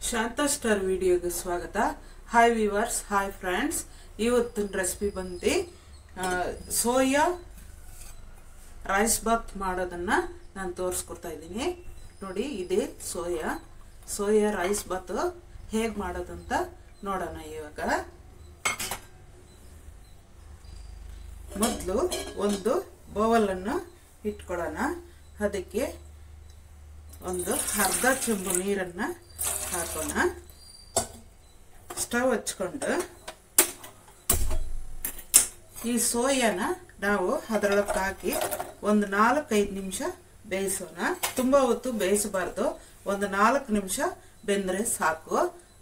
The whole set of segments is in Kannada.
ಶಾಂತ ಸ್ಟಾರ್ ವಿಡಿಯೋಗೆ ಸ್ವಾಗತ ಹಾಯ್ ವಿವರ್ಸ್ ಹಾಯ್ ಫ್ರೆಂಡ್ಸ್ ಇವತ್ತಿನ ರೆಸಿಪಿ ಬಂದು ಆ, ಸೋಯಾ ರೈಸ್ ಬಾತ್ ಮಾಡೋದನ್ನ ನಾನು ತೋರಿಸ್ಕೊಡ್ತಾ ಇದ್ದೀನಿ ನೋಡಿ ಇದೇ ಸೋಯಾ ಸೋಯಾ ರೈಸ್ ಬಾತ್ ಹೇಗೆ ಮಾಡೋದಂತ ನೋಡೋಣ ಇವಾಗ ಮೊದಲು ಒಂದು ಬೌಲನ್ನು ಇಟ್ಕೊಳ್ಳೋಣ ಅದಕ್ಕೆ ಒಂದು ಅರ್ಧ ಚೆಂಬು ನೀರನ್ನು ಹಾಕೋಣ ಸ್ಟವ್ ಹಚ್ಕೊಂಡು ಈ ಸೋಯಾನ ನಾವು ಅದರೊಳಗೆ ಹಾಕಿ ಒಂದು ನಾಲ್ಕೈದು ನಿಮಿಷ ಬೇಯಿಸೋಣ ತುಂಬ ಹೊತ್ತು ಬೇಯಿಸಬಾರ್ದು ಒಂದು ನಾಲ್ಕು ನಿಮಿಷ ಬೆಂದರೆ ಸಾಕು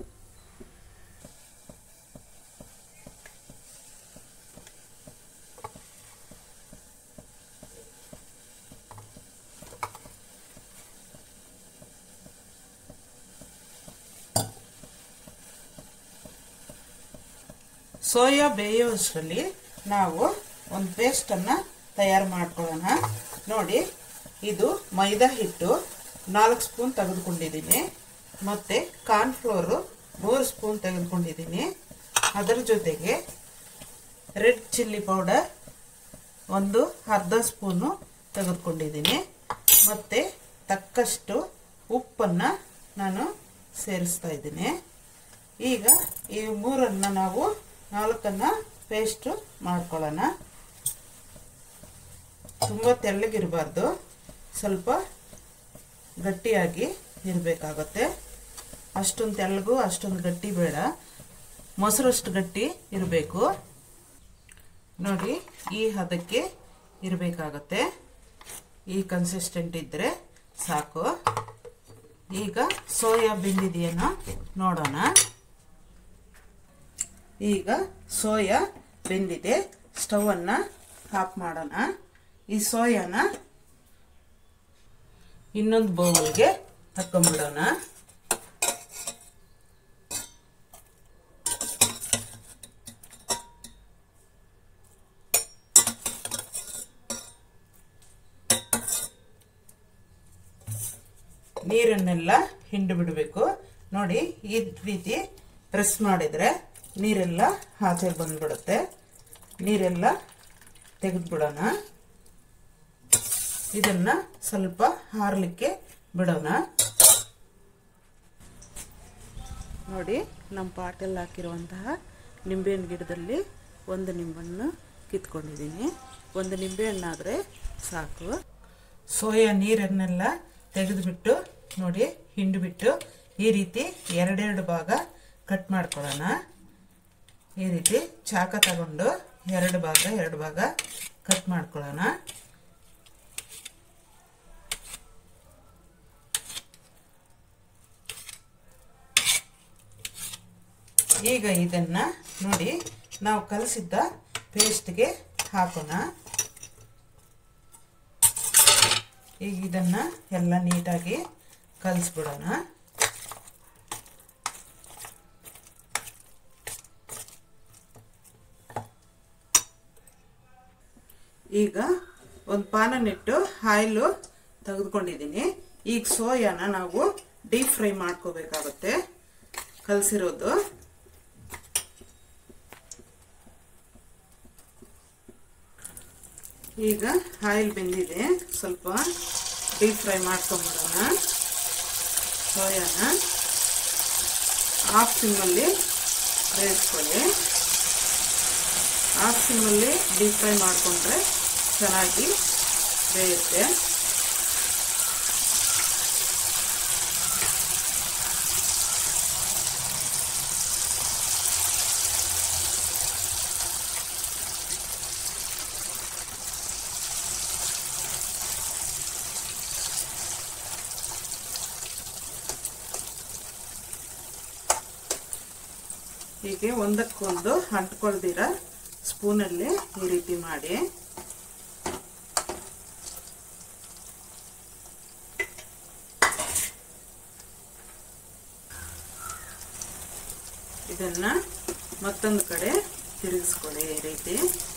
ಸೋಯಾ ಬೇಯೋಷ್ಟರಲ್ಲಿ ನಾವು ಒಂದು ಪೇಸ್ಟನ್ನು ತಯಾರು ಮಾಡ್ಕೊಳ್ಳೋಣ ನೋಡಿ ಇದು ಮೈದಾ ಹಿಟ್ಟು ನಾಲ್ಕು ಸ್ಪೂನ್ ತೆಗೆದುಕೊಂಡಿದ್ದೀನಿ ಮತ್ತು ಕಾರ್ನ್ಫ್ಲೋರು ಮೂರು ಸ್ಪೂನ್ ತೆಗೆದುಕೊಂಡಿದ್ದೀನಿ ಅದರ ಜೊತೆಗೆ ರೆಡ್ ಚಿಲ್ಲಿ ಪೌಡರ್ ಒಂದು ಅರ್ಧ ಸ್ಪೂನು ತೆಗೆದುಕೊಂಡಿದ್ದೀನಿ ಮತ್ತು ತಕ್ಕಷ್ಟು ಉಪ್ಪನ್ನು ನಾನು ಸೇರಿಸ್ತಾ ಇದ್ದೀನಿ ಈಗ ಈ ಮೂರನ್ನು ನಾವು ನಾಲ್ಕನ್ನು ಪೇಸ್ಟು ಮಾಡ್ಕೊಳ್ಳೋಣ ತುಂಬ ತೆಳ್ಳಗಿರಬಾರ್ದು ಸ್ವಲ್ಪ ಗಟ್ಟಿಯಾಗಿ ಇರಬೇಕಾಗುತ್ತೆ ಅಷ್ಟೊಂದು ತೆಳ್ಳಗೂ ಅಷ್ಟೊಂದು ಗಟ್ಟಿ ಬೇಡ ಮೊಸರಷ್ಟು ಗಟ್ಟಿ ಇರಬೇಕು ನೋಡಿ ಈ ಹದಕ್ಕೆ ಇರಬೇಕಾಗತ್ತೆ ಈ ಕನ್ಸಿಸ್ಟೆಂಟ್ ಇದ್ದರೆ ಸಾಕು ಈಗ ಸೋಯಾ ಬೆಂದಿದೆಯೇನೋ ನೋಡೋಣ ಈಗ ಸೋಯಾ ಬೆಂದಿದೆ ಸ್ಟವನ್ನು ಆಫ್ ಮಾಡೋಣ ಈ ಸೋಯಾನ ಇನ್ನೊಂದು ಬೌಲ್ಗೆ ಹಾಕೊಂಡ್ಬಿಡೋಣ ನೀರನ್ನೆಲ್ಲ ಹಿಂಡು ಬಿಡಬೇಕು ನೋಡಿ ಈ ರೀತಿ ಪ್ರೆಸ್ ಮಾಡಿದರೆ ನೀರೆಲ್ಲ ಆಚೆಗೆ ಬಂದ್ಬಿಡುತ್ತೆ ನೀರೆಲ್ಲ ತೆಗೆದುಬಿಡೋಣ ಇದನ್ನು ಸ್ವಲ್ಪ ಹಾರಲಿಕ್ಕೆ ಬಿಡೋಣ ನೋಡಿ ನಮ್ಮ ಪಾಟಲ್ಲಿ ಹಾಕಿರುವಂತಹ ನಿಂಬೆಹಣ್ಣು ಗಿಡದಲ್ಲಿ ಒಂದು ನಿಂಬೆಹಣ್ಣು ಕಿತ್ಕೊಂಡಿದ್ದೀನಿ ಒಂದು ನಿಂಬೆಹಣ್ಣಾದರೆ ಸಾಕು ಸೋಯಾ ನೀರನ್ನೆಲ್ಲ ತೆಗೆದುಬಿಟ್ಟು ನೋಡಿ ಹಿಂಡಿಬಿಟ್ಟು ಈ ರೀತಿ ಎರಡೆರಡು ಭಾಗ ಕಟ್ ಮಾಡ್ಕೊಳ್ಳೋಣ ಈ ರೀತಿ ಚಾಕ ತಗೊಂಡು ಎರಡು ಭಾಗ ಎರಡು ಭಾಗ ಕಟ್ ಮಾಡ್ಕೊಳ್ಳೋಣ ಈಗ ಇದನ್ನ ನೋಡಿ ನಾವು ಕಲಸಿದ್ದ ಪೇಸ್ಟ್ಗೆ ಹಾಕೋಣ ಈಗ ಇದನ್ನ ಎಲ್ಲ ನೀಟಾಗಿ ಕಲಿಸ್ಬಿಡೋಣ ಈಗ ಒಂದು ಪಾನನಿಟ್ಟು ಆಯಿಲು ತೆಗೆದುಕೊಂಡಿದ್ದೀನಿ ಈಗ ಸೋಯಾನ ನಾವು ಡೀಪ್ ಫ್ರೈ ಮಾಡ್ಕೋಬೇಕಾಗುತ್ತೆ ಕಲಸಿರೋದು ಈಗ ಆಯಿಲ್ ಬೆಂದಿದೆ ಸ್ವಲ್ಪ ಡೀಪ್ ಫ್ರೈ ಮಾಡ್ಕೊಂಬಿಡೋಣ ಸೋಯಾನ ಹಾಫ್ ಸಿಮ್ಮಲ್ಲಿ ಬೇಯಿಸ್ಕೊಳ್ಳಿ ಹಾಫ್ ಸಿಮ್ಮಲ್ಲಿ ಡೀಪ್ ಫ್ರೈ ಮಾಡಿಕೊಂಡ್ರೆ ಚೆನ್ನಾಗಿ ಬೇಯುತ್ತೆ ಹೀಗೆ ಒಂದಕ್ಕೊಂದು ಅಂಟ್ಕೊಳ್ದಿರ ಸ್ಪೂನಲ್ಲಿ ಈ ರೀತಿ ಮಾಡಿ ಇದನ್ನ ಮತ್ತೊಂದು ಕಡೆ ತಿರುಗಿಸ್ಕೊಳ್ಳಿ ಈ ರೀತಿ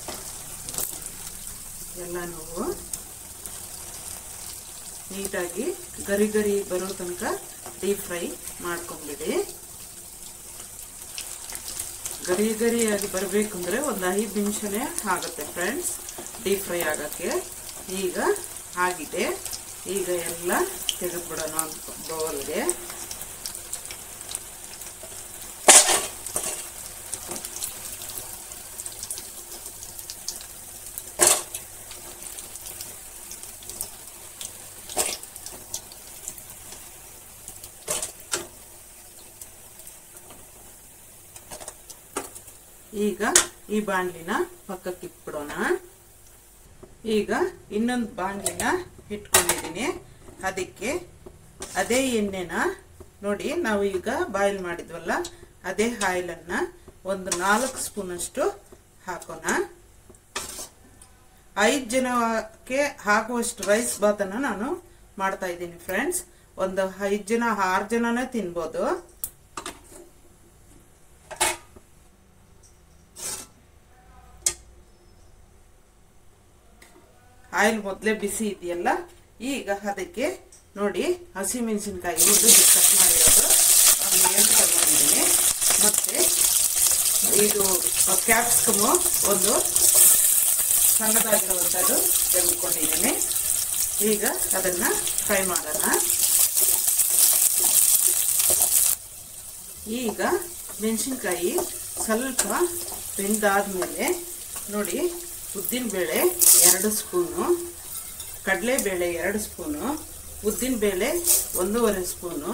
ಎಲ್ಲ ನಾವು ನೀಟಾಗಿ ಗರಿ ಗರಿ ಬರೋ ತನಕ ಡೀಪ್ ಫ್ರೈ ಮಾಡ್ಕೊಂಬಿಡಿ ಗರಿ ಗರಿಯಾಗಿ ಬರಬೇಕು ಅಂದರೆ ಒಂದು ಐದು ನಿಮಿಷನೇ ಆಗುತ್ತೆ ಫ್ರೆಂಡ್ಸ್ ಡೀಪ್ ಫ್ರೈ ಆಗೋಕ್ಕೆ ಈಗ ಆಗಿದೆ ಈಗ ಎಲ್ಲ ತೆಗೆದುಬಿಡೋಣ ಒಂದು ಬೌಲ್ಗೆ ಈಗ ಈ ಬಾಣಲಿನ ಪಕ್ಕಕ್ಕೆ ಇಟ್ಬಿಡೋಣ ಈಗ ಇನ್ನೊಂದು ಬಾಣಲಿನ ಇಟ್ಕೊಂಡಿದ್ದೀನಿ ಅದಕ್ಕೆ ಅದೇ ಎಣ್ಣೆನ ನೋಡಿ ನಾವು ಈಗ ಬಾಯ್ಲ್ ಮಾಡಿದ್ವಲ್ಲ ಅದೇ ಆಯಿಲನ್ನು ಒಂದು ನಾಲ್ಕು ಸ್ಪೂನಷ್ಟು ಹಾಕೋಣ ಐದು ಜನಕ್ಕೆ ಹಾಕುವಷ್ಟು ರೈಸ್ ಬಾತನ್ನು ನಾನು ಮಾಡ್ತಾ ಇದ್ದೀನಿ ಫ್ರೆಂಡ್ಸ್ ಒಂದು ಐದು ಜನ ಆರು ಜನನೇ ತಿನ್ಬೋದು ಆಯಿಲ್ ಮೊದಲೇ ಬಿಸಿ ಇದೆಯಲ್ಲ ಈಗ ಅದಕ್ಕೆ ನೋಡಿ ಹಸಿಮೆಣಸಿನ್ಕಾಯಿ ಒಂದು ಕಟ್ ಮಾಡಿರೋದು ಒಂದು ಎಂಟು ತಗೊಂಡಿದ್ದೀನಿ ಮತ್ತು ಇದು ಕ್ಯಾಪ್ಸಿಕಮು ಒಂದು ಸಣ್ಣದಾಗಿರುವಂಥದ್ದು ತೆಗೆದುಕೊಂಡಿದ್ದೀನಿ ಈಗ ಅದನ್ನು ಫ್ರೈ ಮಾಡೋಣ ಈಗ ಮೆಣಸಿನ್ಕಾಯಿ ಸ್ವಲ್ಪ ಬೆಂದಾದ್ಮೇಲೆ ನೋಡಿ ಉದ್ದಿನಬೇಳೆ ಎರಡು ಸ್ಪೂನು ಕಡಲೆಬೇಳೆ ಎರಡು ಸ್ಪೂನು ಉದ್ದಿನಬೇಳೆ ಒಂದೂವರೆ ಸ್ಪೂನು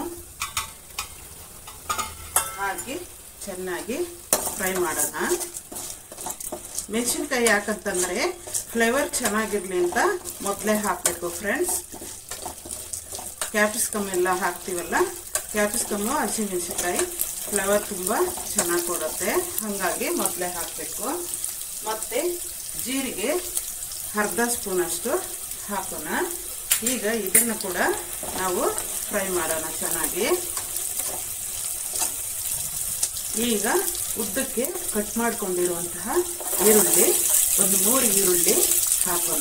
ಹಾಕಿ ಚೆನ್ನಾಗಿ ಫ್ರೈ ಮಾಡೋಣ ಮೆಣಸಿನ್ಕಾಯಿ ಯಾಕಂತಂದರೆ ಫ್ಲೇವರ್ ಚೆನ್ನಾಗಿರಲಿ ಅಂತ ಮೊದಲೇ ಹಾಕಬೇಕು ಫ್ರೆಂಡ್ಸ್ ಕ್ಯಾಪ್ಸಿಕಮ್ ಎಲ್ಲ ಹಾಕ್ತೀವಲ್ಲ ಕ್ಯಾಪ್ಸಿಕಮ್ಮು ಹಸಿಮೆಣಸಿನ್ಕಾಯಿ ಫ್ಲೇವರ್ ತುಂಬ ಚೆನ್ನಾಗಿ ಕೊಡುತ್ತೆ ಹಾಗಾಗಿ ಮೊದಲೇ ಹಾಕಬೇಕು ಮತ್ತು ಜೀರಿಗೆ ಅರ್ಧ ಸ್ಪೂನಷ್ಟು ಹಾಕೋಣ ಈಗ ಇದನ್ನು ಕೂಡ ನಾವು ಫ್ರೈ ಮಾಡೋಣ ಚೆನ್ನಾಗಿ ಈಗ ಉದ್ದಕ್ಕೆ ಕಟ್ ಮಾಡ್ಕೊಂಡಿರುವಂತಹ ಈರುಳ್ಳಿ ಒಂದು ಮೂರು ಈರುಳ್ಳಿ ಹಾಕೋಣ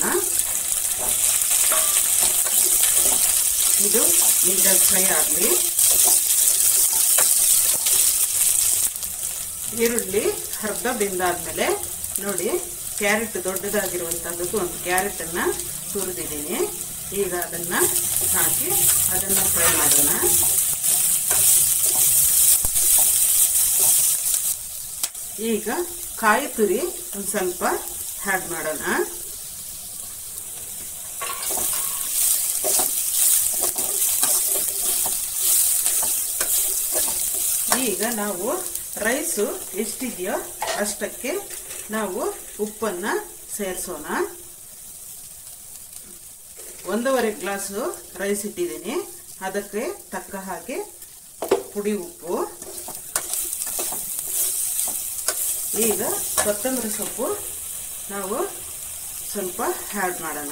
ಇದು ನೀಟಾಗಿ ಫ್ರೈ ಆಗಲಿ ಈರುಳ್ಳಿ ಅರ್ಧ ಬೆಂದಾದ್ಮೇಲೆ ನೋಡಿ ಕ್ಯಾರೆಟ್ ದೊಡ್ಡದಾಗಿರುವಂಥದ್ದು ಒಂದು ಕ್ಯಾರೆಟನ್ನು ತುರಿದಿದ್ದೀನಿ ಈಗ ಅದನ್ನು ಹಾಕಿ ಅದನ್ನು ಫ್ರೈ ಮಾಡೋಣ ಈಗ ಕಾಯಿ ತುರಿ ಒಂದು ಸ್ವಲ್ಪ ಆ್ಯಡ್ ಮಾಡೋಣ ಈಗ ನಾವು ರೈಸು ಎಷ್ಟಿದೆಯೋ ಅಷ್ಟಕ್ಕೆ ನಾವು ಉಪ್ಪನ್ನು ಸೇರಿಸೋಣ ಒಂದೂವರೆ ಗ್ಲಾಸು ರೈಸ್ ಇಟ್ಟಿದ್ದೀನಿ ಅದಕ್ಕೆ ತಕ್ಕ ಹಾಗೆ ಪುಡಿ ಉಪ್ಪು ಈಗ ಕೊತ್ತಂಬರಿ ಸೊಪ್ಪು ನಾವು ಸ್ವಲ್ಪ ಆ್ಯಡ್ ಮಾಡೋಣ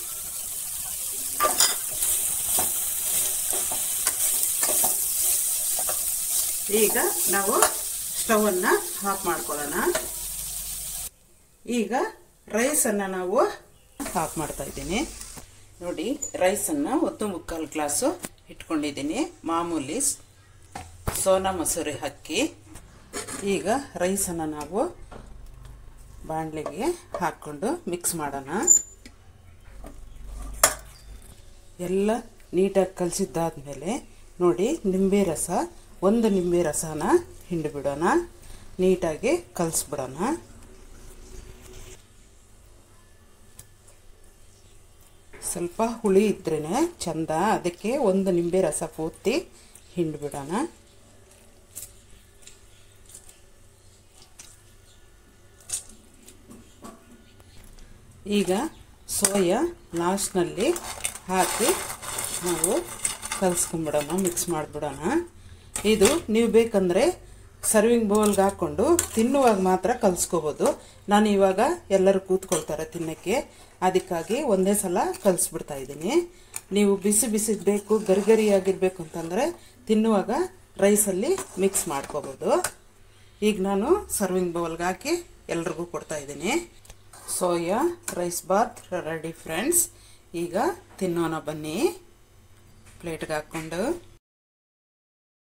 ಈಗ ನಾವು ಸ್ಟವನ್ನು ಆಫ್ ಮಾಡ್ಕೊಳ್ಳೋಣ ಈಗ ರೈಸನ್ನು ನಾವು ಆಫ್ ಮಾಡ್ತಾ ಇದ್ದೀನಿ ನೋಡಿ ರೈಸನ್ನು ಒತ್ತು ಮುಕ್ಕಾಲು ಗ್ಲಾಸು ಇಟ್ಕೊಂಡಿದ್ದೀನಿ ಮಾಮೂಲಿ ಸೋನಾ ಮಸೂರಿ ಅಕ್ಕಿ ಈಗ ರೈಸನ್ನು ನಾವು ಬಾಣಲೆಗೆ ಹಾಕ್ಕೊಂಡು ಮಿಕ್ಸ್ ಮಾಡೋಣ ಎಲ್ಲ ನೀಟಾಗಿ ಕಲಸಿದ್ದಾದಮೇಲೆ ನೋಡಿ ನಿಂಬೆ ರಸ ಒಂದು ನಿಂಬೆ ರಸನ ಹಿಂಡಿಬಿಡೋಣ ನೀಟಾಗಿ ಕಲಿಸ್ಬಿಡೋಣ ಸ್ವಲ್ಪ ಹುಳಿ ಇದ್ರೇ ಚಂದ ಅದಕ್ಕೆ ಒಂದು ನಿಂಬೆ ರಸ ಪೂರ್ತಿ ಹಿಂಡ್ಬಿಡೋಣ ಈಗ ಸೋಯಾ ಲಾಸ್ಟ್ನಲ್ಲಿ ಹಾಕಿ ನಾವು ಕಲಿಸ್ಕೊಂಬಿಡೋಣ ಮಿಕ್ಸ್ ಮಾಡಿಬಿಡೋಣ ಇದು ನೀವು ಬೇಕಂದರೆ ಸರ್ವಿಂಗ್ ಬೌಲ್ಗೆ ಹಾಕ್ಕೊಂಡು ತಿನ್ನುವಾಗ ಮಾತ್ರ ಕಲಿಸ್ಕೋಬೋದು ನಾನು ಇವಾಗ ಎಲ್ಲರೂ ಕೂತ್ಕೊಳ್ತಾರೆ ತಿನ್ನೋಕ್ಕೆ ಅದಕ್ಕಾಗಿ ಒಂದೇ ಸಲ ಕಲಿಸ್ಬಿಡ್ತಾ ಇದ್ದೀನಿ ನೀವು ಬಿಸಿ ಬಿಸಿದು ಬೇಕು ಗರಿಗರಿಯಾಗಿರ್ಬೇಕು ಅಂತಂದರೆ ತಿನ್ನುವಾಗ ರೈಸಲ್ಲಿ ಮಿಕ್ಸ್ ಮಾಡ್ಕೋಬೋದು ಈಗ ನಾನು ಸರ್ವಿಂಗ್ ಬೌಲ್ಗೆ ಹಾಕಿ ಎಲ್ರಿಗೂ ಕೊಡ್ತಾ ಇದ್ದೀನಿ soya rice bath ready friends ಈಗ ತಿನ್ನೋಣ ಬನ್ನಿ ಪ್ಲೇಟ್ಗೆ ಹಾಕ್ಕೊಂಡು